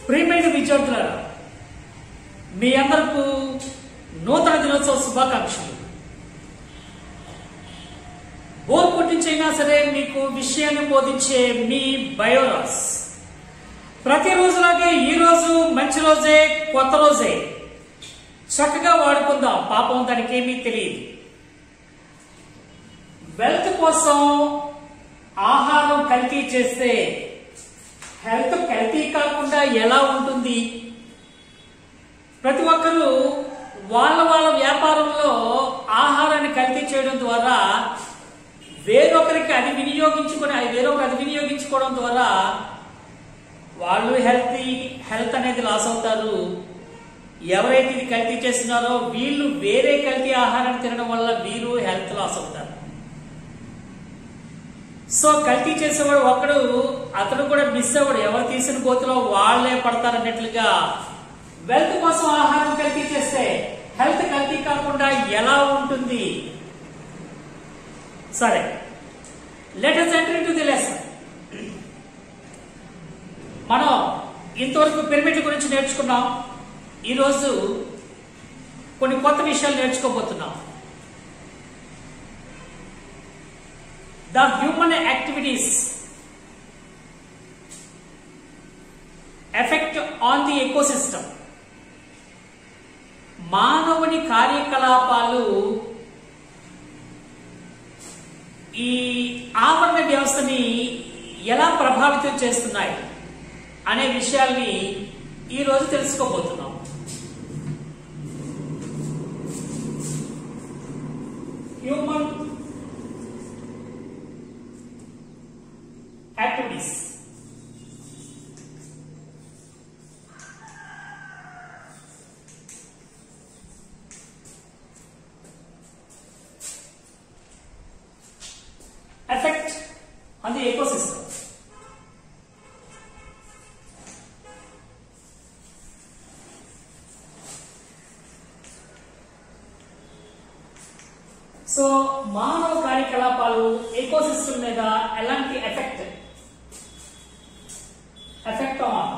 ప్రియమైన విద్యార్థులారా మీ అందరకు నూతన దినోత్సవ శుభాకాంక్షలు బోర్ కొట్టించైనా సరే మీకు విషయాన్ని బోధించే మీ బయోరాస్ ప్రతిరోజులాగే ఈ రోజు మంచి రోజే కొత్త రోజే చక్కగా వాడుకుందాం పాపం దానికి ఏమీ తెలియదు వెల్త్ కోసం ఆహారం కల్తీ చేస్తే హెల్త్ కల్తీ కాకుండా ఎలా ఉంటుంది ప్రతి ఒక్కరూ వాళ్ళ వాళ్ళ వ్యాపారంలో ఆహారాన్ని కల్తీ చేయడం ద్వారా వేరొకరికి అది వినియోగించుకొని అది వేరొకరు అది వినియోగించుకోవడం ద్వారా వాళ్ళు హెల్తీ హెల్త్ అనేది లాస్ అవుతారు ఎవరైతే ఇది కల్తీ చేస్తున్నారో వీళ్ళు వేరే కల్తీ ఆహారాన్ని తినడం వల్ల వీరు హెల్త్ లాస్ అవుతారు సో కల్తీ చేసేవాడు ఒకడు అతడు కూడా మిస్ అవ్వడు ఎవరు తీసిన గోతిలో వాళ్లే పడతారన్నట్లుగా వెల్త్ కోసం ఆహారం కల్తీ చేస్తే హెల్త్ కల్తీ కాకుండా ఎలా ఉంటుంది సరే let us enter into the lesson మనం ఇంతవరకు పిరమిడ్ గురించి నేర్చుకున్నాం ఈరోజు కొన్ని కొత్త విషయాలు నేర్చుకోబోతున్నాం the human activities effect on the ecosystem మానవుని కార్యకలాపాలు ఈ ఆవరణ వ్యవస్థని ఎలా ప్రభావితం చేస్తున్నాయి అనే విషయాల్ని ఈ రోజు తెలుసుకోబోతున్నాం human activities effect on the ecosystem. So మానవ కార్యకలాపాలు ఎకోసిస్టమ్ మీద ఎలాంటి ఎఫెక్ట్ ఎఫెక్ట్ ఆన్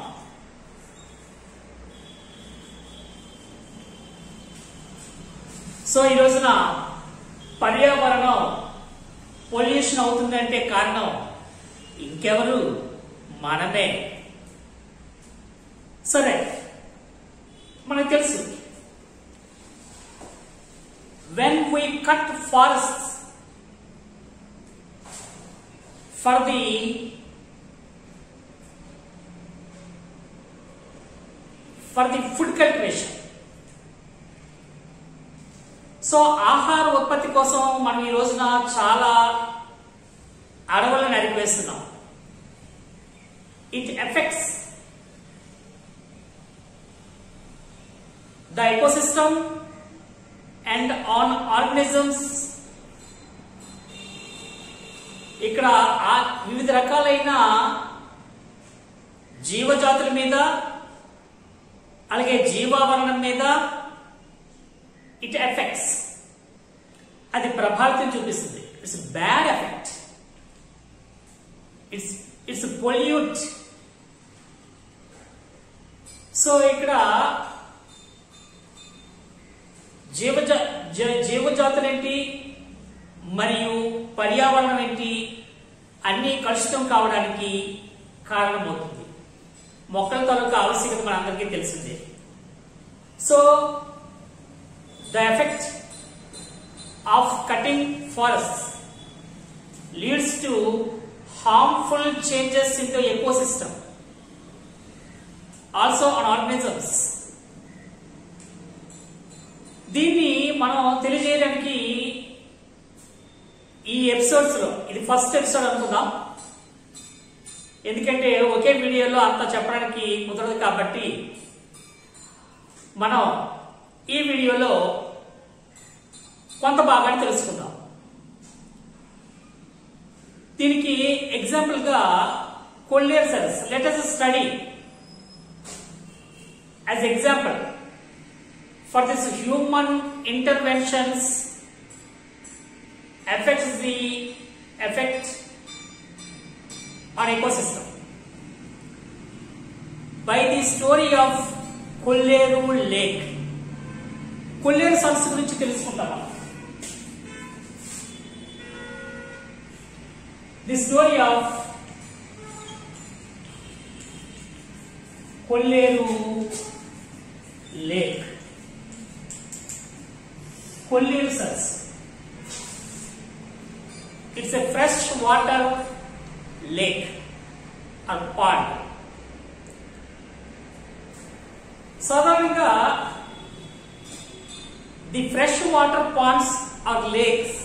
సో ఈ రోజున పర్యావరణం పొల్యూషన్ అవుతుందంటే కారణం ఇంకెవరు మనమే సరే మనకు తెలుసు when we cut forest for the for the food cultivation so ఆహార ఉత్పత్తి కోసం మనం ఈ రోజున చాలా అడవులను నరికివేస్తున్నాం it effects the ecosystem and on organisms ఇక్కడ ఆ- వివిధ రకాలైన జీవజాతుల మీద అలాగే జీవావరణం మీద ఇట్ ఎఫెక్ట్స్ అది ప్రభావితం చూపిస్తుంది it's bad effect it's it's pollute so ఇక్కడ జీవజ జ- జీవజాతులు ఏంటి మరియు పర్యావరణం ఏంటి అన్ని కలుషితం కావడానికి కారణమవుతుంది మొక్కల తాలూకా ఆవశ్యకత మనందరికీ తెలిసిందే so the effect of cutting forests leads to harmful changes in the ecosystem also on organisms దీన్ని మనం తెలియజేయడానికి ఈ ఎపిసోడ్స్ లో ఇది ఫస్ట్ ఎపిసోడ్ అనుకుందాం ఎందుకంటే ఒకే వీడియోలో అంత చెప్పడానికి కుదరదు కాబట్టి మనం ఈ వీడియోలో కొంత భాగాన్ని తెలుసుకుందాం దీనికి ఎగ్జాంపుల్ గా కొల్లియర్ సెల్స్ let us study as example for this human interventions affects the effect on ecosystem by the story of Kolleru lake Kolleru సరస్సు గురించి తెలుసుకుంటాం మనం. The story of Kolleru lake Kolleru సరస్సు it's a fresh water lake or pond సాధారణంగా the fresh water ponds or lakes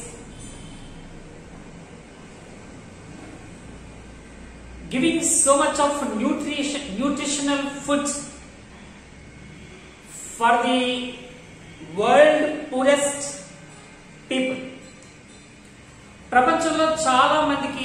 giving so much of nutrition nutritional food for the world poorest people ప్రపంచంలో చాలా మందికి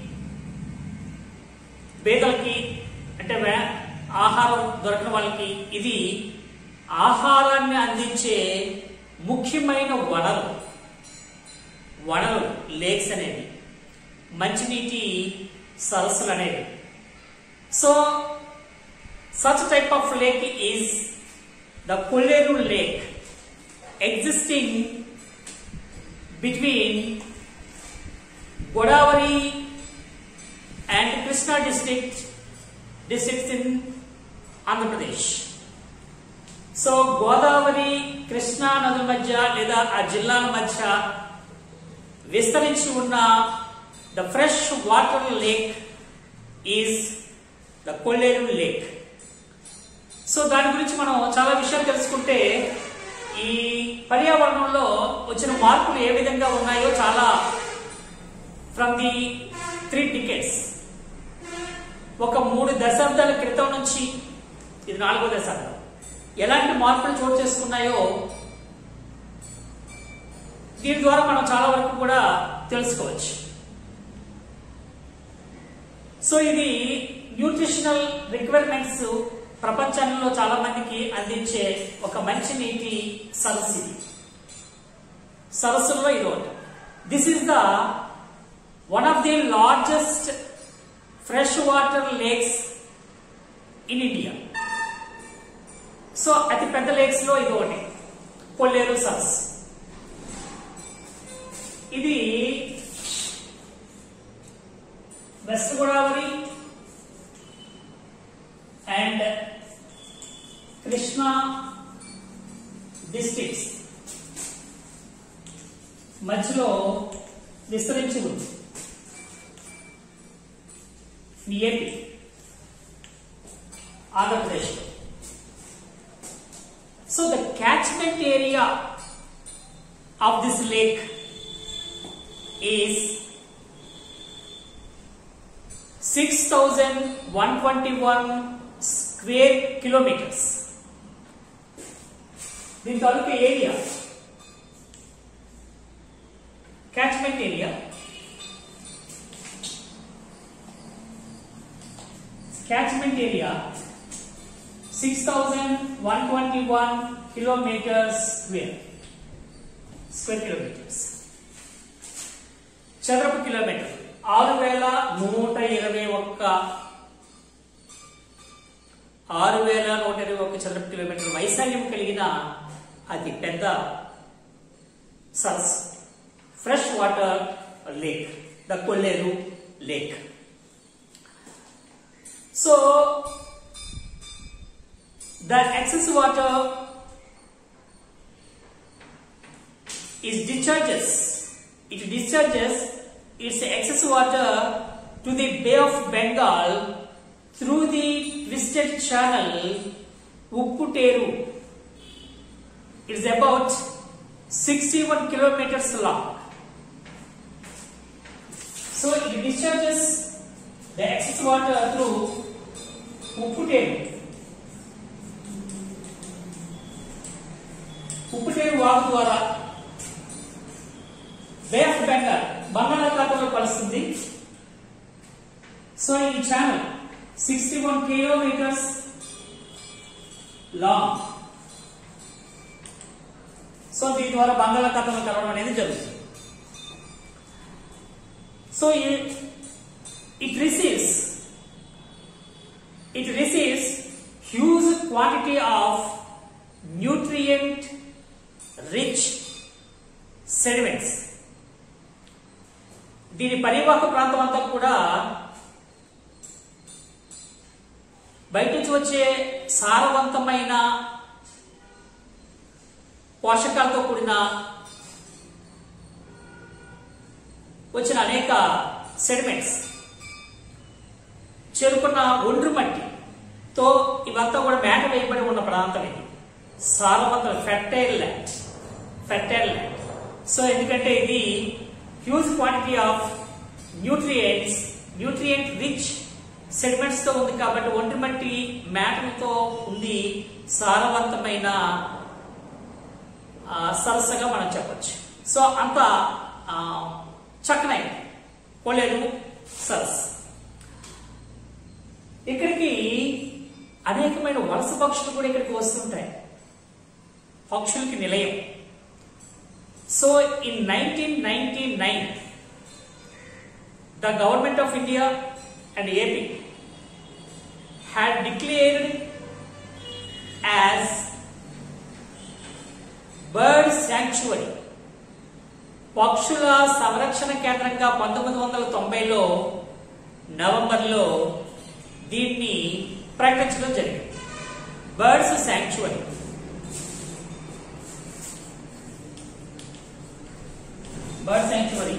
పేదలకి అంటే వే- ఆహారం దొరకని వాళ్ళకి ఇది ఆహారాన్ని అందించే ముఖ్యమైన వనరు వనరు లేక్స్ అనేవి మంచినీటి సరస్సులు అనేవి so such type of lake is the Kolleru lake existing between Godavari and Krishna district districts in Andhra Pradesh so Godavari Krishna నదుల మధ్య లేదా ఆ జిల్లాల మధ్య విస్తరించి ఉన్న the fresh water lake is the Kolleru lake so దాని గురించి మనం చాలా విషయాలు తెలుసుకుంటే ఈ పర్యావరణంలో వచ్చిన మార్పులు ఏ విధంగా ఉన్నాయో చాలా ఫ్రమ్ ది త్రీ డికెట్స్ ఒక మూడు దశాబ్దాల క్రితం నుంచి ఇది నాలుగో దశాబ్దం ఎలాంటి మార్పులు చోటు చేసుకున్నాయో దీని ద్వారా మనం చాలా వరకు కూడా తెలుసుకోవచ్చు సో ఇది న్యూట్రిషనల్ రిక్వైర్మెంట్స్ ప్రపంచంలో చాలా మందికి అందించే ఒక మంచి నీటి సరస్సు ఇది సరస్సుల్లో ఇది ఒకటి this is the one of the largest fresh water lakes in India so అతి పెద్ద లేక్స్ లో ఇది ఒకటి కొల్లేరు సరస్సు ఇది west Godavari and Krishna districts మధ్యలో విస్తరించి ఉంది ఈ ఏపీ ఆంధ్రప్రదేశ్లో so the catchment area of this lake is 6121 square kilometres దీని తాలూకు area catchment area catchment area six thousand one twenty one kilometres square square kilometres చదరపు కిలోమీటర్ ఆరు వేల నూట ఇరవై ఒక్క ఆరు వేల నూట ఇరవై ఒక్క చదరపు కిలోమీటర్ వైశాల్యం కలిగిన అతి పెద్ద సరస్సు fresh water lake the Kolleru lake so the excess water is discharges it discharges its excess water to the bay of bengal through the twisted channel upputeru it's about 61 kilometers long so it discharges the excess water through upputeru Upputeru వాగు ద్వారా bay of Bengal బంగాళాఖాతంలో కలుస్తుంది so ఈ channel sixty one kilometres long so దీని ద్వారా బంగాళాఖాతంలో కలవడం అనేది జరుగుతుంది so it receives it receives quantity of nutrient rich sediments దీని పరివాహక ప్రాంతం అంతా కూడా బయట నుంచి వచ్చే సారవంతమైన పోషకాలతో కూడిన వచ్చిన అనేక సెడిమెంట్స్ చేరుకున్న ఒండ్రు మట్టితో ఇవంతా కూడా మేట వేయబడి ఉన్న ప్రాంతం ఇది సారవంతం fertile land fertile land so ఎందుకంటే ఇది huge quantity of nutrients nutrient rich sediments తో ఉంది కాబట్టి ఒంటి మట్టి మ్యాటర్తో ఉంది సారవంతమైన ఆ, సరస్సుగా మనం చెప్పొచ్చు సో అంత ఆ, చక్కనైంది కొలేరు సరస్సు ఇక్కడికి అనేకమైన వలస పక్షులు కూడా ఇక్కడికి వస్తుంటాయి పక్షులకి నిలయం so in nineteen ninety nine the government of India and AP had declared as bird sanctuary పక్షుల సంరక్షణ కేంద్రంగా పంతొమ్మిది వందల తొంభైలో నవంబర్లో దీన్ని ప్రకటించడం జరిగింది birds sanctuary bird sanctuary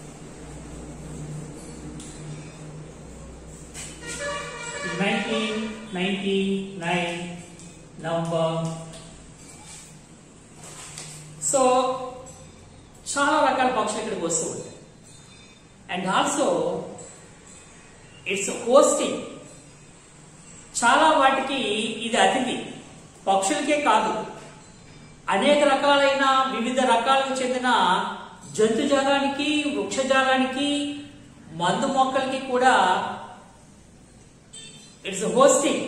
nineteen ninety nine November so చాలా రకాల పక్షులు ఇక్కడికి వస్తూ ఉంటాయి అండ్ ఆల్సో ఇట్స్ హోస్టింగ్ చాలా వాటికి ఇది అతిథి పక్షులకే కాదు అనేక రకాలైన వివిధ రకాలకు చెందిన జంతుజాలానికి వృక్షజాలానికి మందు మొక్కలకి కూడా it's hosting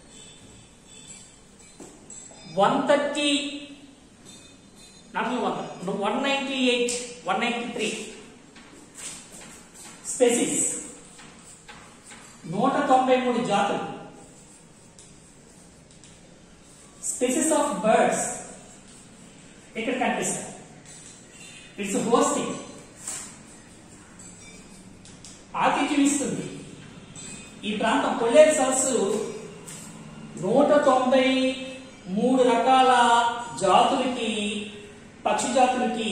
one thirty not one one ninety eight one ninety three species నూట తొంభై మూడు జాతులు స్పెసిస్ ఆఫ్ బర్డ్స్ ఇక్కడ కనిపిస్తాయి ఇట్స్ హోస్టింగ్ ఆతిథ్యం ఇస్తుంది ఈ ప్రాంతం కొల్లేరు సరస్సు నూట తొంభై మూడు రకాల జాతులకి పక్షి జాతులకి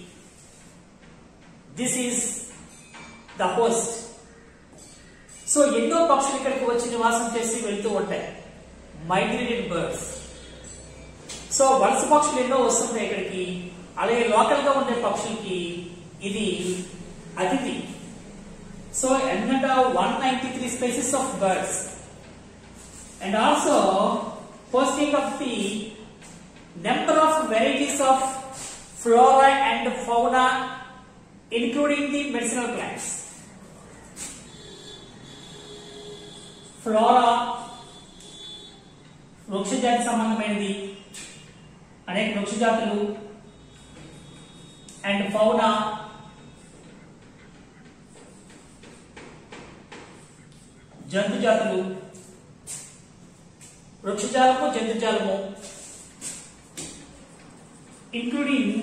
this is the host so ఎన్నో పక్షులు ఇక్కడికి వచ్చి నివాసం చేసి వెళ్తూ ఉంటాయి మైగ్రేటెడ్ బర్డ్స్ సో వలస పక్షులు ఎన్నో వస్తుంటాయి ఇక్కడికి అలాగే లోకల్ గా ఉండే పక్షులకి ఇది అతిథి సో ఎన్నట one ninety three species of birds and also posting of the number of varieties of flora and fauna including the medicinal plants flora వృక్షజాతి సంబంధమైనది అనేక వృక్షజాతులు అండ్ ఫౌనా జంతు జాతులు వృక్షజాలము జంతుజాలము ఇంక్లూడింగ్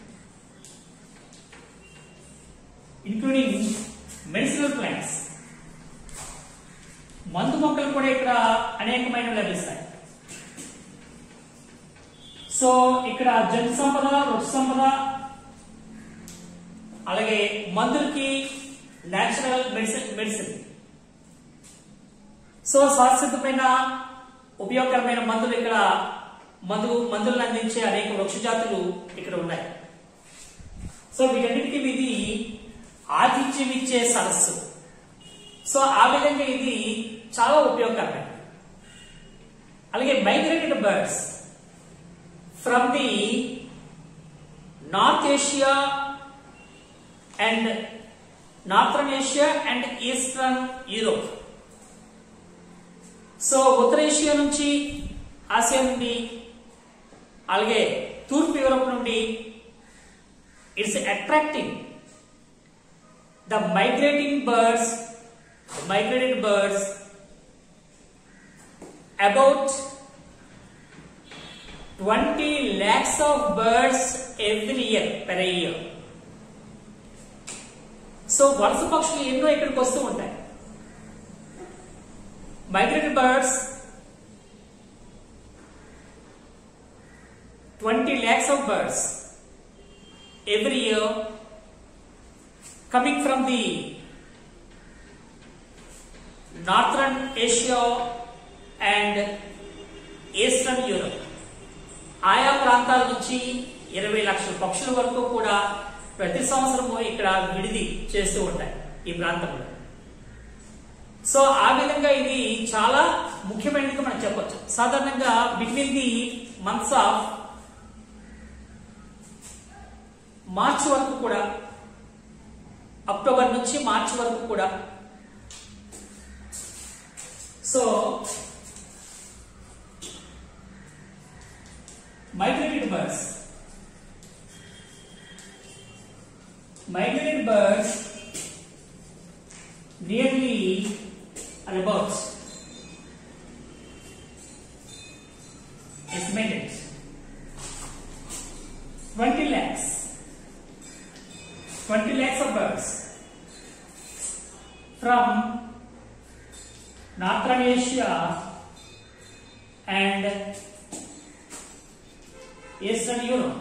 ఇంక్లూడింగ్ మెడిసినల్ ప్లాంట్స్ మందు మొక్కలు కూడా ఇక్కడ అనేకమైన లభిస్తాయి సో ఇక్కడ జంతు సంపద వృక్ష సంపద అలాగే మందులకి నేచురల్ మెడిసిన్ మెడిసిన్ సో శాశ్వతమైన ఉపయోగకరమైన మందులు ఇక్కడ మందు మందులను అందించే అనేక వృక్ష జాతులు ఇక్కడ ఉన్నాయి సో వీటన్నిటికీ ఇది ఆతిథ్యం ఇచ్చే సరస్సు సో ఆ విధంగా ఇది చాలా ఉపయోగకరమైనది అలాగే migrated birds from the north Asia and northern Asia and eastern Europe so ఉత్తర ఏషియా నుంచి ఆసియా నుండి అలాగే తూర్పు యూరోప్ నుండి it's attracting the migrating birds migrated birds about twenty lakhs of birds every year per year so వలస పక్షులు ఎన్నో ఇక్కడికి వస్తూ ఉంటాయి migrated birds twenty lakhs of birds every year coming from the northern Asia and eastern Europe ఆయా ప్రాంతాల నుంచి ఇరవై లక్షల పక్షుల వరకు కూడా ప్రతి సంవత్సరము ఇక్కడ విడిది చేస్తూ ఉంటాయి ఈ ప్రాంతంలో సో ఆ విధంగా ఇది చాలా ముఖ్యమైనదిగా మనం చెప్పొచ్చు సాధారణంగా between the months of March వరకు కూడా అక్టోబర్ నుంచి మార్చి వరకు కూడా so migrated birds migrated birds nearly are about estimated 20 lakhs 20 lakhs of birds from northern asia and eastern Europe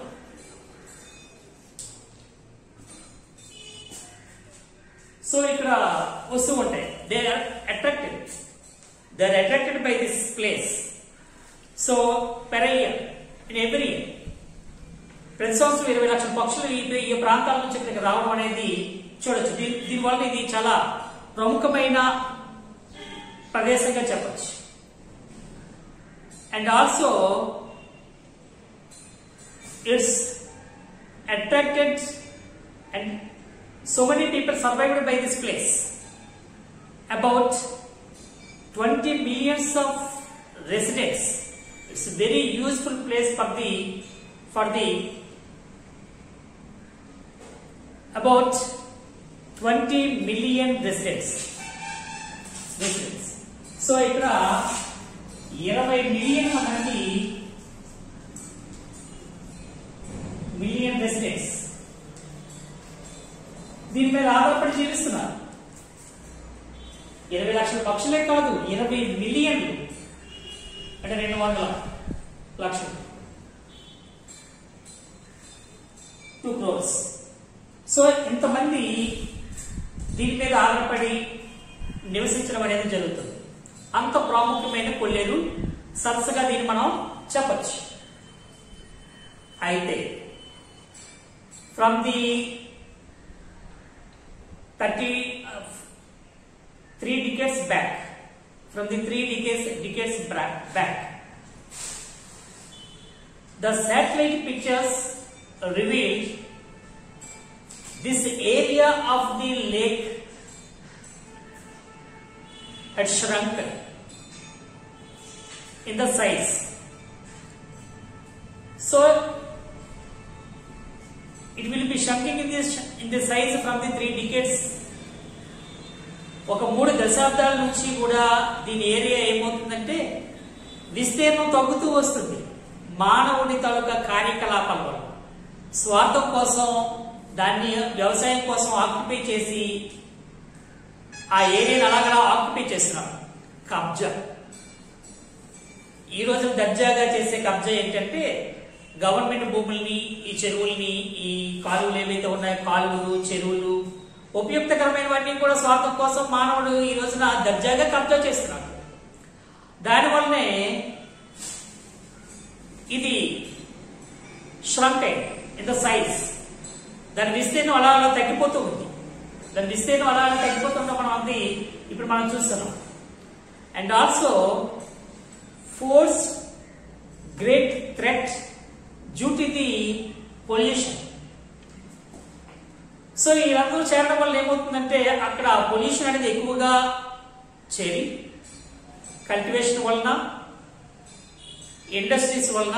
so ఇక్కడ వస్తూ ఉంటాయి they are attracted they are attracted by this place so per year in every year ప్రతి సంవత్సరం ఇరవై లక్షల పక్షులు ఈ ఈ ప్రాంతాల నుంచి ఇక్కడికి రావడం అనేది చూడొచ్చు దీని దీనివల్ల ఇది చాలా ప్రముఖమైన ప్రదేశంగా చెప్పచ్చు and also it's attracted and so many people survived by this place about 20 millions of residents it's a very useful place for the for the about 20 million residents residents so ఇక్కడ ఇరవై మిలియన్ల మంది మిలియన్ రెసిడెంట్స్ దీని మీద ఆధారపడి జీవిస్తున్నారు ఇరవై లక్షల పక్షులే కాదు ఇరవై మిలియన్లు అంటే రెండు వందల లక్షలు టూ క్రోర్స్ సో ఇంతమంది దీని మీద ఆధారపడి నివసించడం అనేది జరుగుతుంది అంత ప్రాముఖ్యమైన కొల్లేరు సరస్సుగా దీన్ని మనం చెప్పచ్చు అయితే from the 30 uh, three decades back from the three decades decades bra- back the satellite pictures revealed this area of the lake had shrunk in the size so it will be shrinking in this in the size from the three decades ఒక మూడు దశాబ్దాల నుంచి కూడా దీని area ఏమవుతుందంటే విస్తీర్ణం తగ్గుతూ వస్తుంది మానవుని తాలూకా కార్యకలాపాల వల్ల స్వార్థం కోసం దాన్ని వ్యవసాయం కోసం ఆక్యుపై చేసి ఆ ఏరియాని అలాగలా ఆక్యుపై చేస్తున్నారు కబ్జా ఈ రోజు దర్జాగా చేసే కబ్జా ఏంటంటే గవర్నమెంట్ భూముల్ని ఈ చెరువుల్ని ఈ కాలువలు ఏవైతే ఉన్నాయో కాలువలు చెరువులు ఉపయుక్తకరమైనవన్నీ కూడా స్వార్థం కోసం మానవుడు ఈ రోజున దర్జాగా కబ్జా చేస్తున్నాడు దానివల్లనే ఇది ష్రంక్ ఇన్ ద సైజ్ దాని విస్తీర్ణం అలా అలా తగ్గిపోతూ ఉంది దాని విస్తీర్ణం అలా అలా తగ్గిపోతుంటే మనం అది ఇప్పుడు మనం చూస్తున్నాం and also forces great threat due to the pollution so వీళ్ళందరూ చేరడం వల్ల ఏమవుతుందంటే అక్కడ పొల్యూషన్ అనేది ఎక్కువగా చేరి కల్టివేషన్ వలన ఇండస్ట్రీస్ వలన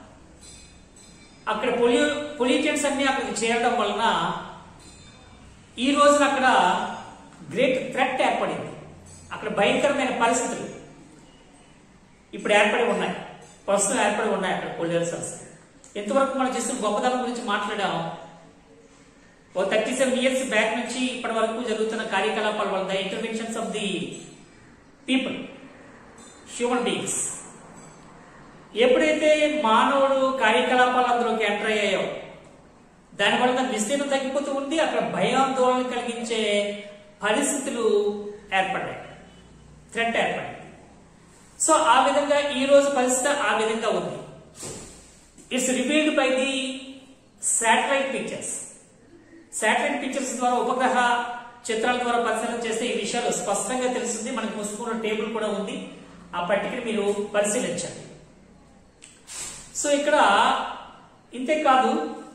అక్కడ పొల్యూ పొల్యూటెంట్స్ అన్ని అక్కడికి చేరడం వలన ఈ రోజున అక్కడ గ్రేట్ థ్రెట్ ఏర్పడింది అక్కడ భయంకరమైన పరిస్థితులు ఇప్పుడు ఏర్పడి ఉన్నాయి ప్రస్తుతం ఏర్పడి ఉన్నాయి అక్కడ కొల్లేరు సరస్సు ఇంతవరకు మనం చేసిన గొప్పదనం గురించి మాట్లాడాం ఓ థర్టీ సెవెన్ ఇయర్స్ బ్యాక్ నుంచి ఇప్పటి వరకు జరుగుతున్న కార్యకలాపాల వల్ల the interventions of the people human beings ఎప్పుడైతే మానవుడు కార్యకలాపాలు అందులోకి ఎంటర్ అయ్యాయో దానివల్ల విస్తీర్ణం తగ్గిపోతూ ఉంది అక్కడ భయాందోళన కలిగించే పరిస్థితులు ఏర్పడ్డాయి థ్రెట్ ఏర్పడింది సో ఆ విధంగా ఈ రోజు పరిస్థితి ఆ విధంగా ఉంది it's revealed by the satellite pictures satellite pictures ద్వారా ఉపగ్రహ చిత్రాల ద్వారా పరిశీలన చేస్తే ఈ విషయాలు స్పష్టంగా తెలుస్తుంది మనకు పుస్తకంలో టేబుల్ కూడా ఉంది ఆ పట్టికని మీరు పరిశీలించండి సో ఇక్కడ ఇంతే కాదు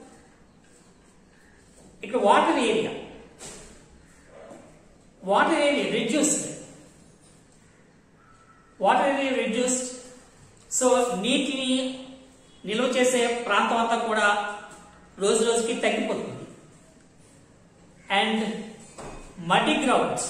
ఇక్కడ water area water area reduced water area reduced so నీటిని నిల్వ చేసే ప్రాంతం అంతా కూడా రోజు రోజుకి తగ్గిపోతుంది and muddy grounds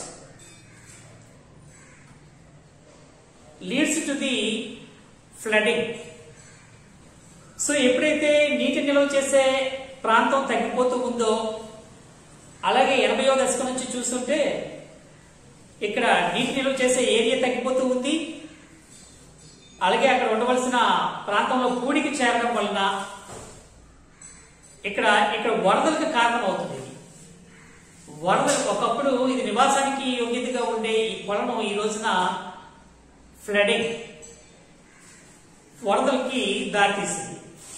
leads to the flooding so ఎప్పుడైతే నీటి నిల్వ చేసే ప్రాంతం తగ్గిపోతూ ఉందో అలాగే ఎనభైవ దశకం నుంచి చూస్తుంటే ఇక్కడ నీటి నిల్వ చేసే ఏరియా తగ్గిపోతూ ఉంది అలాగే అక్కడ ఉండవలసిన ప్రాంతంలో పూడికి చేరడం వలన ఇక్కడ ఇక్కడ వరదలకు కారణం అవుతుంది ఇది. వరద ఒకప్పుడు ఇది నివాసానికి యోగ్యతగా ఉండే ఈ కొలను ఈ రోజున ఫ్లడింగ్ వరదలకి దారితీసింది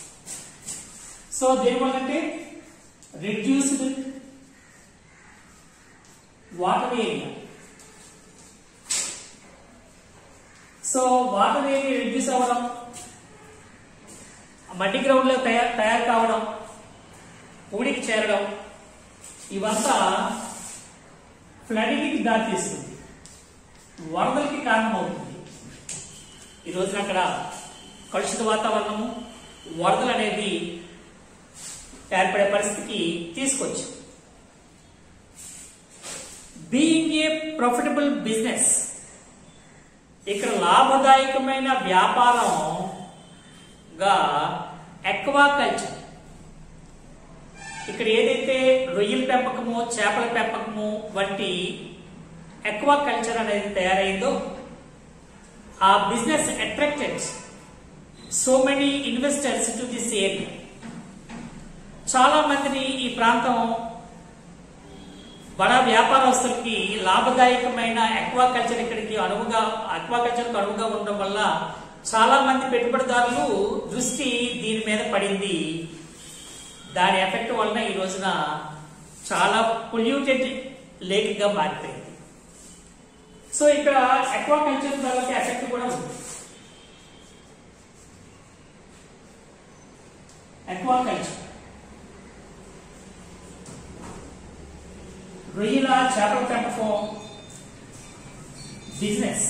సో దేనివల్లంటే reduced water area so water area reduce అవ్వడం మట్టి గ్రౌండ్ లో తయారు తయారు కావడం పూడికి చేరడం ఇవంతా ఫ్లడింగ్కి దారితీస్తుంది వరదలకి కారణమవుతుంది ఈ రోజున అక్కడ కలుషిత వాతావరణము వరదలు అనేది ఏర్పడే పరిస్థితికి తీసుకొచ్చు బీయింగ్ ఏ ప్రాఫిటబుల్ బిజినెస్ ఇక్కడ లాభదాయకమైన వ్యాపారంగా ఎక్వా కల్చర్ ఇక్కడ ఏదైతే రొయ్యల పెంపకము చేపల పెంపకము వంటి ఎక్వా కల్చర్ అనేది తయారైందో ఆ business attracted so many investors to this area చాలా మందిని ఈ ప్రాంతం బడా వ్యాపారస్తులకి లాభదాయకమైన అక్వాకల్చర్ ఇక్కడికి అనువుగా అక్వాకల్చర్ అనువుగా ఉండడం వల్ల చాలా మంది పెట్టుబడిదారులు దృష్టి దీని మీద పడింది దాని ఎఫెక్ట్ వలన ఈ రోజున చాలా పొల్యూటెడ్ లేక్ గా మారిపోయింది సో ఇక్కడ అక్వాకల్చర్ ధరలకి ఎఫెక్ట్ కూడా ఉంది అక్వాకల్చర్ రొయ్యల చేపల పెంపకం బిజినెస్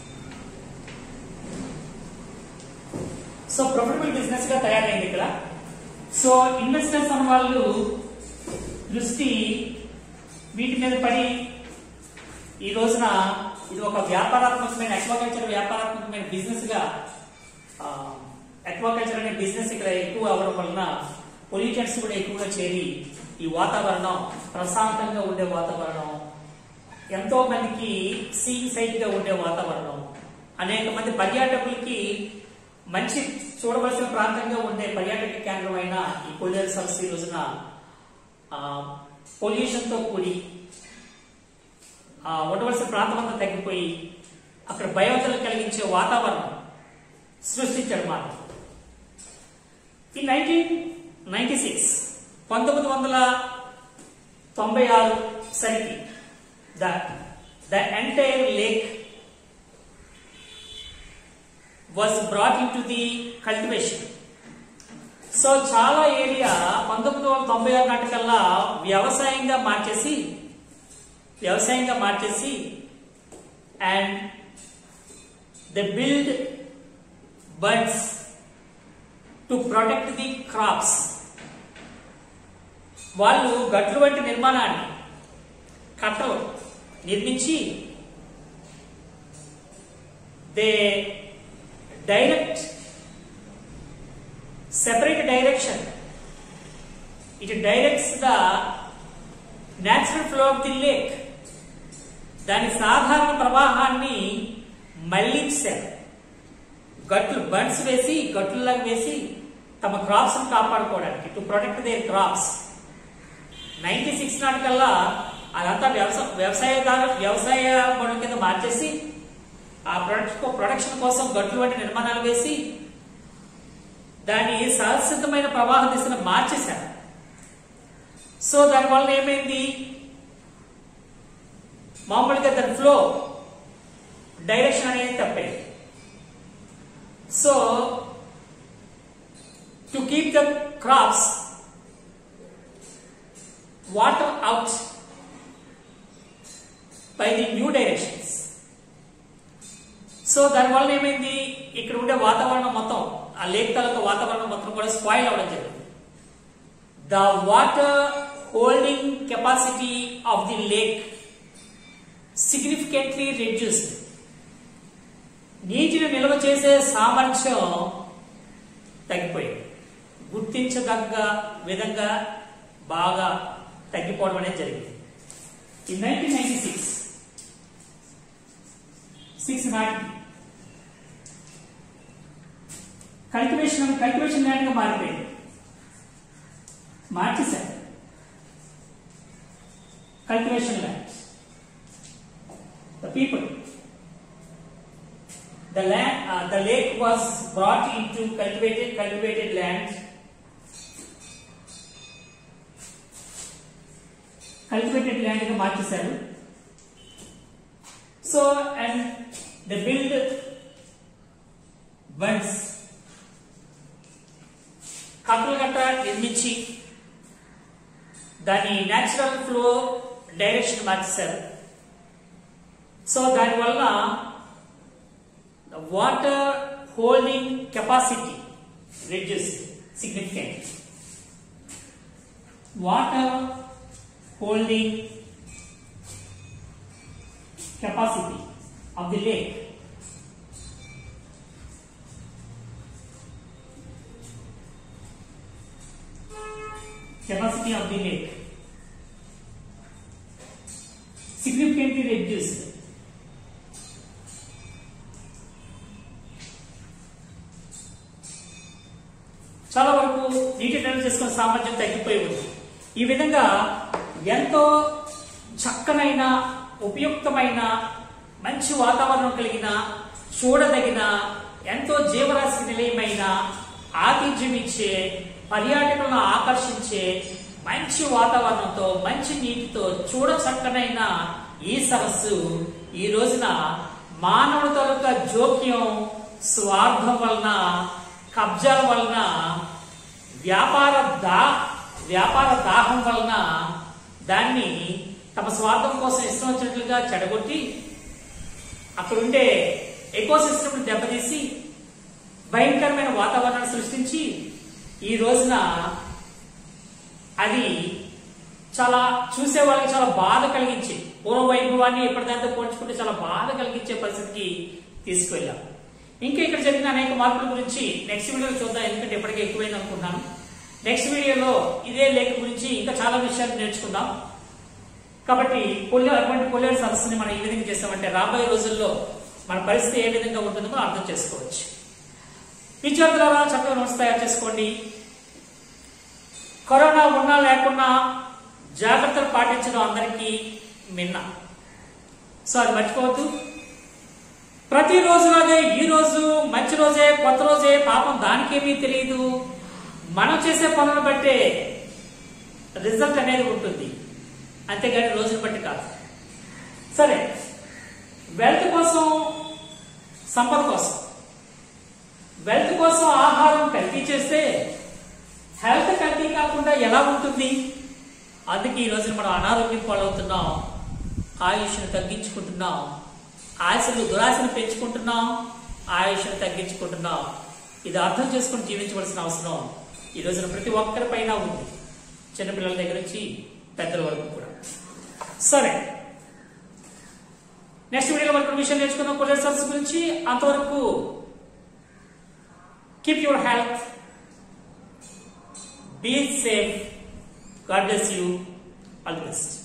సో ప్రొఫిటబుల్ బిజినెస్ గా తయారైంది ఇక్కడ సో ఇన్వెస్టర్స్ అన్న వాళ్ళు దృష్టి వీటి మీద పడి ఈ రోజున ఇది ఒక వ్యాపారాత్మకమైన అక్వాకల్చర్ వ్యాపారాత్మకమైన బిజినెస్ గా అక్వాకల్చర్ అనే బిజినెస్ ఇక్కడ ఎక్కువ అవడం వలన పొల్యూటెంట్స్ కూడా ఎక్కువగా చేరి ఈ వాతావరణం ప్రశాంతంగా ఉండే వాతావరణం ఎంతో మందికి సీ సైట్ గా ఉండే వాతావరణం అనేక మంది పర్యాటకులకి మంచి చూడవలసిన ప్రాంతంగా ఉండే పర్యాటక కేంద్రం అయిన ఈ కొల్లేరు సరస్సు ఈ రోజున పొల్యూషన్ తో కూడి ఆ, ఉండవలసిన ప్రాంతం అంతా తగ్గిపోయి అక్కడ భయోదలు కలిగించే వాతావరణం సృష్టించడం మాట ఈ నైన్టీన్ నైన్టీ సిక్స్ పంతొమ్మిది వందల తొంభై ఆరు సరికి the the entire lake was brought in to the cultivation so చాలా ఏరియా పంతొమ్మిది వందల తొంభై ఆరు నాటికల్లా వ్యవసాయంగా మార్చేసి వ్యవసాయంగా మార్చేసి and the build bunds to protect the crops వాళ్ళు గట్లు వంటి నిర్మాణాన్ని కట్టలు నిర్మించి they direct separate direction. It directs the natural flow of the lake. దాని సాధారణ ప్రవాహాన్ని మళ్లించారు గట్లు బండ్స్ వేసి గట్లులాగా వేసి తమ క్రాప్స్ కాపాడుకోవడానికి to protect their crops ninety six నాటికల్లా అదంతా వ్యవసాయ వ్యవసాయదారు వ్యవసాయ పనుల కింద మార్చేసి ఆ ప్రొడక్ట్ ప్రొడక్షన్ కోసం గట్లు వంటి నిర్మాణాలు వేసి దాని సహసిద్ధమైన ప్రవాహ దిశను మార్చేశారు సో దానివల్ల ఏమైంది మామూలుగా దాని ఫ్లో డైరెక్షన్ అనేది తప్పేది so to keep the crops water out by the new directions so దానివల్ల ఏమైంది ఇక్కడ ఉండే వాతావరణం మొత్తం ఆ లేక్ తాలూకా వాతావరణం మొత్తం కూడా స్పాయిల్ అవడం జరిగింది the water holding capacity of the lake significantly reduced నీటిని నిల్వ చేసే సామర్థ్యం తగ్గిపోయింది గుర్తించదగ్గ విధంగా బాగా తగ్గిపోవడం అనేది జరిగింది in nineteen ninety six six నాటికి కల్టివేషన్ కల్టివేషన్ ల్యాండ్ గా మారిపోయింది మార్చేశారు cultivation land the people the land uh, the lake was brought into cultivated cultivated land cultivated land గా మార్చేశారు so and the build bunds కట్టలు గట్ట నిర్మించి దాని న్యాచురల్ ఫ్లో డైరెక్షన్ మార్చేశారు సో దానివల్ల the water holding capacity reduced significantly. Water holding capacity of the lake capacity of the lake significantly reduced చాలా వరకు నీటి నిల్వ చేసుకునే సామర్థ్యం తగ్గిపోయి ఉంది ఈ విధంగా ఎంతో చక్కనైన ఉపయుక్తమైన మంచి వాతావరణం కలిగిన చూడదగిన ఎంతో జీవరాశి నిలయమైన ఆతిథ్యం ఇచ్చే పర్యాటకులను ఆకర్షించే మంచి వాతావరణంతో మంచి నీటితో చూడ చక్కనైన ఈ సరస్సు ఈ రోజున మానవుడి తాలూకా జోక్యం స్వార్థం వలన కబ్జాల వలన వ్యాపార దా వ్యాపార దాహం వలన దాన్ని తమ స్వార్థం కోసం ఇష్టం వచ్చినట్లుగా చెడగొట్టి అక్కడ ఉండే ఎకో సిస్టమ్ దెబ్బతీసి భయంకరమైన వాతావరణాన్ని సృష్టించి ఈ రోజున అది చాలా చూసే వాళ్ళకి చాలా బాధ కలిగించి పూర్వ వైభవాన్ని ఎప్పటిదాంతో పోల్చుకుంటే చాలా బాధ కలిగించే పరిస్థితికి తీసుకువెళ్ళాం ఇంకా ఇక్కడ జరిగిన అనేక మార్పుల గురించి నెక్స్ట్ వీడియోలో చూద్దాం ఎందుకంటే ఇప్పటికే ఎక్కువైంది అనుకున్నాను నెక్స్ట్ వీడియోలో ఇదే లేఖ గురించి ఇంకా చాలా విషయాలు నేర్చుకుందాం కాబట్టి పొల్లి అటువంటి పొల్లేరు సరస్సుని మనం ఈ విధంగా చేస్తామంటే రాబోయే రోజుల్లో మన పరిస్థితి ఏ విధంగా ఉంటుందో మనం అర్థం చేసుకోవచ్చు విద్యార్థులారా చక్కగా నోట్స్ తయారు చేసుకోండి కరోనా ఉన్నా లేకున్నా జాగ్రత్తలు పాటించడం అందరికీ మిన్న సో అది మర్చిపోవద్దు ప్రతి రోజులాగే ఈ రోజు మంచి రోజే కొత్త రోజే పాపం దానికేమీ తెలియదు మనం చేసే పనులను బట్టే రిజల్ట్ అనేది ఉంటుంది అంతేగాని రోజుని బట్టి కాదు సరే వెల్త్ కోసం సంపద కోసం వెల్త్ కోసం ఆహారం కల్తీ చేస్తే హెల్త్ కల్తీ కాకుండా ఎలా ఉంటుంది అందుకే ఈ రోజున మనం అనారోగ్యం పాలవుతున్నాం ఆయుష్ను తగ్గించుకుంటున్నాం ఆశలు దురాశను పెంచుకుంటున్నాం ఆయుష్ను తగ్గించుకుంటున్నాం ఇది అర్థం చేసుకుని జీవించవలసిన అవసరం ఈ రోజున ప్రతి ఒక్కరి పైన ఉంది చిన్నపిల్లల దగ్గర నుంచి పెద్దల వరకు కూడా సరే నెక్స్ట్ వీడియోలో వరకు విషయం నేర్చుకుందాం కొరియర్ సర్వీస్ గురించి అంతవరకు keep your health be safe God bless you all the best